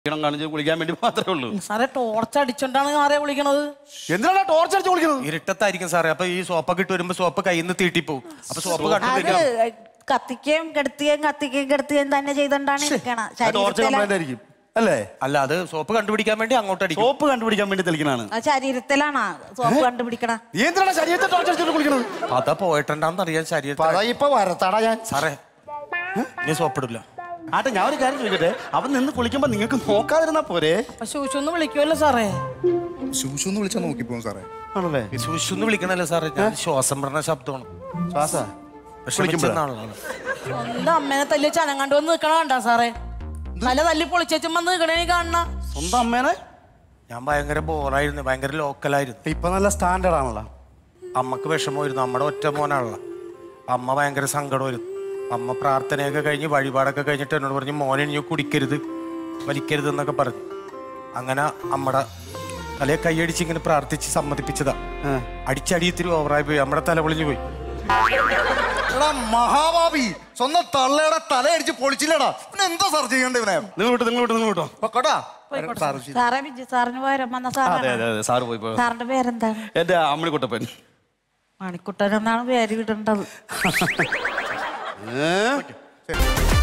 ക്ഷീണം കാണിച്ച് കുളിക്കാൻ വേണ്ടി മാത്രമേ ഉള്ളൂ സാറേ ടോർച്ച് അടിച്ചോണ്ടാണ് സാറേ വിളിക്കണത് എന്തിനാണ് ടോർച്ച് അടിച്ച് വിളിക്കുന്നത് ഇരുട്ടത്തായിരിക്കും സാറേ അപ്പൊ ഈ സോപ്പൊക്കെ ഇട്ട് വരുമ്പോ സോപ്പ് കയ്യിൽ നിന്ന് തീട്ടിപ്പോവും അപ്പൊ സോപ്പ് അത് കണ്ടിട്ടില്ല കത്തിക്കുകയും കെടുത്തുകയും കത്തിക്കുകയും കെടുത്തുകയും തന്നെ ചെയ്തോണ്ടാണ് ഇരിക്കണ ടോർച്ച് കംപ്ലൈന്റ് ആയിരിക്കും അല്ലേ അല്ല അത് സോപ്പ് കണ്ടുപിടിക്കാൻ വേണ്ടി അങ്ങോട്ട് അടിക്കും സോപ്പ് കണ്ടുപിടിക്കാൻ വേണ്ടി തെളിക്കണാണ് ആ ശരീരത്തിലാണ് സോപ്പ് കണ്ടുപിടിക്കണ നീ എന്തിനാണ് ശരീരത്തെ ടോർച്ച് അടിച്ചിട്ട് കുളിക്കുന്നത് അതാ പോയിട്ടുണ്ടാന്ന് അറിയാൻ ശരീരത്തിൽ അപ്പൊ അതാ ഇപ്പൊ വരത്താടാ ഞാൻ സാറേ നീ സോപ്പിടില്ല ആട്ടെ ഞാൻ ഒരു കാര്യം ചോദിക്കട്ടെ അവൻ നിന്ന് കുളിക്കുമ്പോ നിങ്ങൾക്ക് നോക്കാതിരുന്നാ പോരെ അപ്പൊ ശൂശൊന്ന് വിളിക്കുമല്ലോ സാറേ ശൂശു എന്ന് വിളിച്ചാൽ നോക്കിപ്പോകും സാറേ ആണല്ലേ സൂക്ഷിച്ചൊന്നും വിളിക്കണല്ലോ സാറേ ഞാൻ ശ്വാസം പറഞ്ഞ ശബ്ദമാണ് ശ്വാസ വിഷമിച്ചെന്ന ആളാണ് സ്വന്തം അമ്മേനെ തല്ലി ചനങ്ങാണ്ട് വന്ന് നിൽക്കണ കണ്ടാ സാറേ തല തല്ലി പൊളിച്ചേച്ചും വന്ന് നിൽക്കണേ കാണണ സ്വന്തം അമ്മേനെ ഞാൻ ഭയങ്കര ബോറായിരുന്നു ഭയങ്കര ലോക്കലായിരുന്നു ഇപ്പൊ നല്ല സ്റ്റാൻഡേർഡ് ആണല്ലോ അമ്മക്ക് വിഷമമായിരുന്നു നമ്മുടെ ഒറ്റ മോനാണല്ലോ അമ്മ ഭയങ്കര സങ്കടമായിരുന്നു അമ്മ പ്രാർത്ഥനയൊക്കെ കഴിഞ്ഞ് വഴിപാടൊക്കെ കഴിഞ്ഞിട്ട് എന്നോട് പറഞ്ഞു മോനെ ഇനി കുടിക്കരുത് വലിക്കരുത് എന്നൊക്കെ പറഞ്ഞു അങ്ങനെ അമ്മയുടെ തലയെ കൈയടിച്ച് ഇങ്ങനെ പ്രാർത്ഥിച്ച് സമ്മതിപ്പിച്ചതാ അടിച്ചടി ഇത്തിരി ഓവറായി പോയി നമ്മുടെ തല പൊളിഞ്ഞു പോയി എടാ മഹാഭാവി സ്വന്തം തള്ളയുടെ തലയടിച്ച് പൊളിച്ചില്ലടാ പിന്നെ എന്താ സാർ ചെയ്യണ്ടേ ഇവനെ നിങ്ങൾ വിട്ടോ നിങ്ങൾ വിട്ടോ നിങ്ങൾ വിട്ടോ പൊക്കോട്ടാ സാറേ ബിജു സാറിന് പകരം വന്ന അതെ അതെ സാറാണ് അതെ സാറ് പോയി പോയി സാറിന്റെ പേരെന്താണ് എന്റെ അമ്മണിക്കുട്ടപ്പൻ മണിക്കുട്ടൻ എന്നാണ് പേര് കിട്ടേണ്ടത് ഏ?